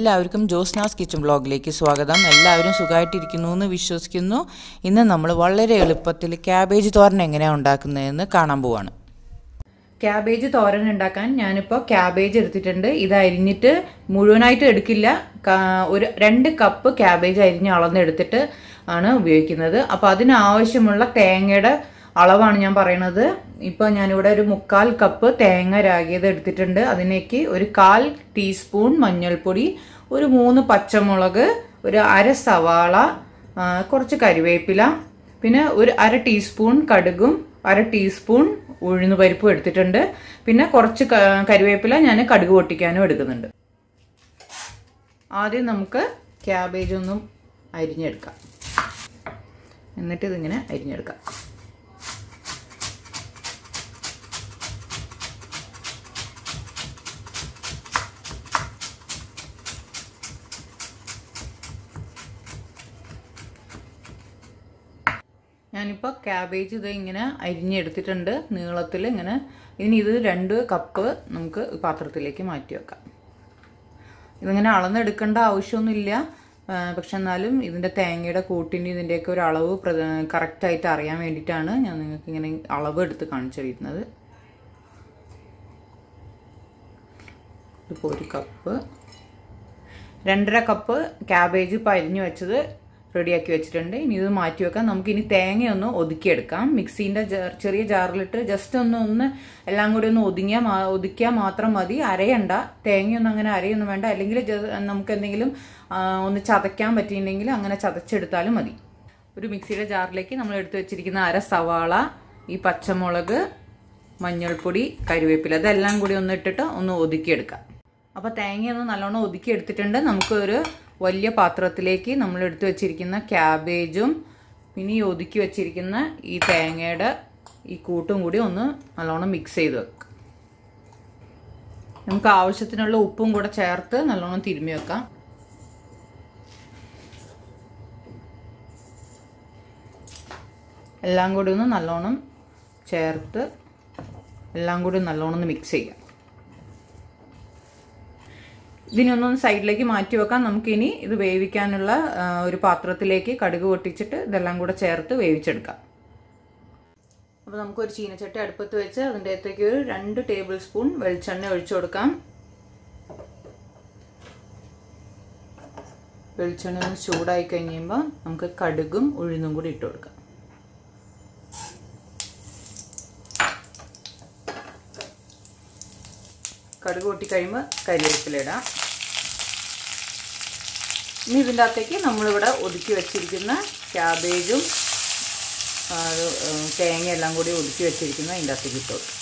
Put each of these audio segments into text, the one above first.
എല്ലാവർക്കും ജോസ്നാസ് കിച്ചൺ ബ്ലോഗിലേക്ക് സ്വാഗതം എല്ലാവരും സുഖമായിട്ടിരിക്കുന്നു എന്ന് വിശ്വസിക്കുന്നു ഇന്ന് നമ്മൾ വളരെ എളുപ്പത്തിൽ ക്യാബേജ് തോരൻ എങ്ങനെയാണ് ഉണ്ടാക്കുന്നതെന്ന് കാണാൻ പോവാണ് ക്യാബേജ് തോരൻ ഉണ്ടാക്കാൻ ഞാനിപ്പോൾ ക്യാബേജ് എടുത്തിട്ടുണ്ട് ഇത് അരിഞ്ഞിട്ട് മുഴുവനായിട്ട് എടുക്കില്ല കാ- ഒരു രണ്ട് കപ്പ് ക്യാബേജ് അരിഞ്ഞ് അളന്നെടുത്തിട്ട് ആണ് ഉപയോഗിക്കുന്നത് അപ്പോൾ അതിനാവശ്യമുള്ള തേങ്ങയുടെ അളവാണ് ഞാൻ പറയുന്നത് ഇപ്പോൾ ഞാനിവിടെ ഒരു മുക്കാൽ കപ്പ് തേങ്ങ രാഗിയത് എടുത്തിട്ടുണ്ട് അതിലേക്ക് ഒരു കാൽ ടീസ്പൂൺ മഞ്ഞൾപ്പൊടി ഒരു മൂന്ന് പച്ചമുളക് ഒരു അര സവാള ആ, കുറച്ച് കരിവേപ്പില പിന്നെ ഒരു അര ടീസ്പൂൺ കടുകും അര ടീസ്പൂൺ ഉഴുന്ന് പരിപ്പും എടുത്തിട്ടുണ്ട് പിന്നെ കുറച്ച് ക- കരിവേപ്പില ഞാൻ കടുക് പൊട്ടിക്കാനും എടുക്കുന്നുണ്ട് ആദ്യം നമുക്ക് ക്യാബേജ് ഒന്നും അരിഞ്ഞെടുക്കാം എന്നിട്ട് ഇതിങ്ങനെ അരിഞ്ഞെടുക്കാം ഞാനിപ്പോൾ ക്യാബേജ് ഇത് ഇങ്ങനെ അരിഞ്ഞെടുത്തിട്ടുണ്ട് നീളത്തിൽ ഇങ്ങനെ ഇനി ഇത് രണ്ട് കപ്പ് നമുക്ക് പാത്രത്തിലേക്ക് മാറ്റി വെക്കാം ഇതിങ്ങനെ അളന്നെടുക്കേണ്ട ആവശ്യമൊന്നുമില്ല ആ, പക്ഷെ എന്നാലും ഇതിൻ്റെ തേങ്ങയുടെ കൂട്ടിൻ്റെ ഇതിൻ്റെയൊക്കെ ഒരു അളവ് കറക്റ്റായിട്ട് അറിയാൻ വേണ്ടിയിട്ടാണ് ഞാൻ നിങ്ങൾക്ക് ഇങ്ങനെ അളവ് എടുത്ത് കാണിച്ചു തരുന്നത് ഇതിപ്പോൾ ഒരു കപ്പ് രണ്ടര കപ്പ് ക്യാബേജ് ഇപ്പം അരിഞ്ഞു വെച്ചത് റെഡിയാക്കി വെച്ചിട്ടുണ്ട് ഇനി ഇത് മാറ്റി വെക്കാം നമുക്ക് ഇനി തേങ്ങയൊന്ന് ഒതുക്കിയെടുക്കാം മിക്സീൻ്റെ ചെറിയ ജാറിലിട്ട് ജസ്റ്റ് ഒന്ന് ഒന്ന് എല്ലാം കൂടി ഒന്ന് ഒതുങ്ങിയാൽ മാ- ഒതുക്കിയാൽ മാത്രം മതി അരയണ്ട തേങ്ങയൊന്നും അങ്ങനെ അരയൊന്നും വേണ്ട അല്ലെങ്കിൽ ജ- നമുക്ക് എന്തെങ്കിലും ആ, ഒന്ന് ചതയ്ക്കാൻ പറ്റിയിട്ടുണ്ടെങ്കിൽ അങ്ങനെ ചതച്ചെടുത്താലും മതി ഒരു മിക്സിയുടെ ജാറിലേക്ക് നമ്മൾ എടുത്തു വെച്ചിരിക്കുന്ന അര സവാള ഈ പച്ചമുളക് മഞ്ഞൾപ്പൊടി കരിവേപ്പില ഇതെല്ലാം കൂടി ഒന്ന് ഇട്ടിട്ട് ഒന്ന് ഒതുക്കിയെടുക്കാം അപ്പോൾ തേങ്ങയൊന്ന് നല്ലോണം ഒതുക്കി എടുത്തിട്ടുണ്ട് നമുക്ക് ഒരു വലിയ പാത്രത്തിലേക്ക് നമ്മൾ എടുത്തു വെച്ചിരിക്കുന്ന ക്യാബേജും പിന്നെ ഈ ഒതുക്കി വെച്ചിരിക്കുന്ന ഈ തേങ്ങയുടെ ഈ കൂട്ടും കൂടി ഒന്ന് നല്ലോണം മിക്സ് ചെയ്ത് വെക്കാം നമുക്ക് ആവശ്യത്തിനുള്ള ഉപ്പും കൂടെ ചേർത്ത് നല്ലോണം തിരുമ്മി വെക്കാം എല്ലാം കൂടി ഒന്ന് നല്ലോണം ചേർത്ത് എല്ലാം കൂടി നല്ലോണം ഒന്ന് മിക്സ് ചെയ്യാം ഇതിനൊന്നൊന്ന് സൈഡിലേക്ക് മാറ്റി വെക്കാം നമുക്കിനി ഇത് വേവിക്കാനുള്ള ആ, ഒരു പാത്രത്തിലേക്ക് കടുക് പൊട്ടിച്ചിട്ട് ഇതെല്ലാം കൂടെ ചേർത്ത് വേവിച്ചെടുക്കാം അപ്പോൾ നമുക്കൊരു ചീനച്ചട്ടി അടുപ്പത്ത് വെച്ച് അതിൻ്റെ അകത്തേക്ക് ഒരു രണ്ട് ടേബിൾ സ്പൂൺ വെളിച്ചെണ്ണ ഒഴിച്ചു കൊടുക്കാം വെളിച്ചെണ്ണ ഒന്ന് ചൂടായി കഴിയുമ്പോൾ നമുക്ക് കടുകും ഉഴുന്നും കൂടി ഇട്ട് കൊടുക്കാം കടുക് പൊട്ടിക്കഴിയുമ്പോൾ കരിവേപ്പില ഇടാം ഇനി ഇതിൻ്റെ അകത്തേക്ക് നമ്മളിവിടെ ഒതുക്കി വെച്ചിരിക്കുന്ന ക്യാബേജും ആ, അത്, ഏ, തേങ്ങ എല്ലാം കൂടി ഒതുക്കി വെച്ചിരിക്കുന്ന അതിൻ്റെ അകത്തേക്ക് ഇട്ട് കൊടുക്കാം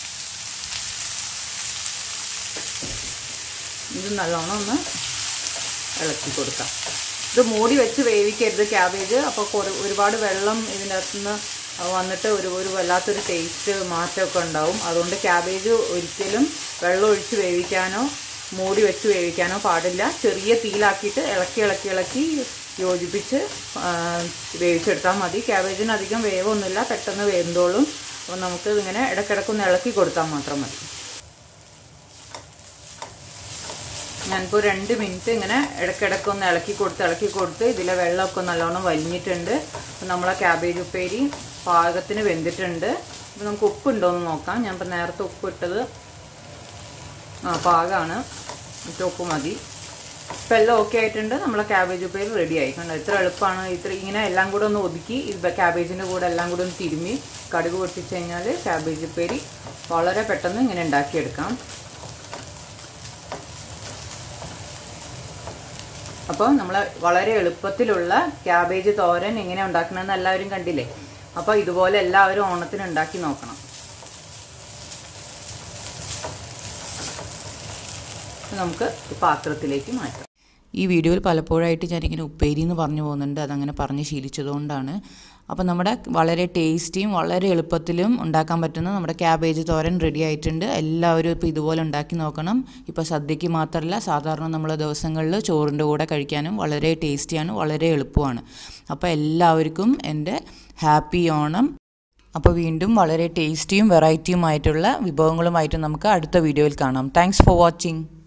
ഇത് നല്ലോണം ഒന്ന് ഇളക്കി കൊടുക്കാം ഇത് മൂടി വെച്ച് വേവിക്കരുത് ക്യാബേജ് അപ്പോൾ കുറേ ഒരുപാട് വെള്ളം ഇതിൻ്റെ അകത്തുനിന്ന് വന്നിട്ട് ഒരു ഒരു വല്ലാത്തൊരു ടേസ്റ്റ് മാറ്റമൊക്കെ ഉണ്ടാവും അതുകൊണ്ട് ക്യാബേജ് ഒരിക്കലും വെള്ളം ഒഴിച്ച് വേവിക്കാനോ മൂടി വെച്ച് വേവിക്കാനോ പാടില്ല ചെറിയ തീയിലാക്കിയിട്ട് ഇളക്കി ഇളക്കി ഇളക്കി യോജിപ്പിച്ച് ആ, വേവിച്ചെടുത്താൽ മതി ക്യാബേജിന് അധികം വേവൊന്നുമില്ല പെട്ടെന്ന് വേന്തോളും അപ്പോൾ നമുക്ക് ഇതിങ്ങനെ ഇടയ്ക്കിടയ്ക്കൊന്ന് ഇളക്കി കൊടുത്താൽ മാത്രം മതി ഞാനിപ്പോൾ രണ്ട് മിനിറ്റ് ഇങ്ങനെ ഇടയ്ക്കിടയ്ക്ക് ഒന്ന് ഇളക്കി കൊടുത്ത് ഇളക്കി കൊടുത്ത് ഇതിലെ വെള്ളമൊക്കെ നല്ലോണം വലിഞ്ഞിട്ടുണ്ട് അപ്പോൾ നമ്മളെ ക്യാബേജ് ഉപ്പേരി പാകത്തിന് വെന്തിട്ടുണ്ട് അപ്പോൾ നമുക്ക് ഉപ്പുണ്ടോ എന്ന് നോക്കാം ഞാൻ ഇപ്പോൾ നേരത്തെ ഉപ്പ് ഇട്ടത് ആ പാകമാണ് ഇത്ര ഉപ്പ് മതി ഇപ്പം എല്ലാം ഓക്കെ ആയിട്ടുണ്ട് നമ്മളെ ക്യാബേജ് ഉപ്പേരി റെഡി ആയി കണ്ടോ ഇത്ര എളുപ്പമാണ് ഇത്ര ഇങ്ങനെ എല്ലാം കൂടെ ഒന്ന് ഒതുക്കി ഇത് ക്യാബേജിൻ്റെ കൂടെ എല്ലാം കൂടെ ഒന്ന് തിരുമ്മി കടുക് പൊട്ടിച്ച് കഴിഞ്ഞാൽ ക്യാബേജ് ഉപ്പേരി വളരെ പെട്ടെന്ന് ഇങ്ങനെ ഉണ്ടാക്കിയെടുക്കാം അപ്പോൾ നമ്മൾ വളരെ എളുപ്പത്തിലുള്ള ക്യാബേജ് തോരൻ എങ്ങനെ ഉണ്ടാക്കണമെന്ന് എല്ലാവരും കണ്ടില്ലേ അപ്പോൾ ഇതുപോലെ എല്ലാവരും ഓണത്തിന് ഉണ്ടാക്കി നോക്കണം നമുക്ക് പാത്രത്തിലേക്ക് മാറ്റാം ഈ വീഡിയോയിൽ പലപ്പോഴായിട്ട് ഞാനിങ്ങനെ ഉപ്പേരി എന്ന് പറഞ്ഞു പോകുന്നുണ്ട് അതങ്ങനെ പറഞ്ഞ് ശീലിച്ചതുകൊണ്ടാണ് അപ്പോൾ നമ്മുടെ വളരെ ടേസ്റ്റിയും വളരെ എളുപ്പത്തിലും ഉണ്ടാക്കാൻ പറ്റുന്ന നമ്മുടെ ക്യാബേജ് തോരൻ റെഡി ആയിട്ടുണ്ട് എല്ലാവരും ഇപ്പോൾ ഇതുപോലെ ഉണ്ടാക്കി നോക്കണം ഇപ്പോൾ സദ്യക്ക് മാത്രമല്ല സാധാരണ നമ്മൾ ദിവസങ്ങളിൽ ചോറിൻ്റെ കൂടെ കഴിക്കാനും വളരെ ടേസ്റ്റിയാണ് വളരെ എളുപ്പമാണ് അപ്പോൾ എല്ലാവർക്കും എൻ്റെ ഹാപ്പി ഓണം അപ്പോൾ വീണ്ടും വളരെ ടേസ്റ്റിയും വെറൈറ്റിയുമായിട്ടുള്ള വിഭവങ്ങളുമായിട്ട് നമുക്ക് അടുത്ത വീഡിയോയിൽ കാണാം താങ്ക്സ് ഫോർ വാച്ചിങ്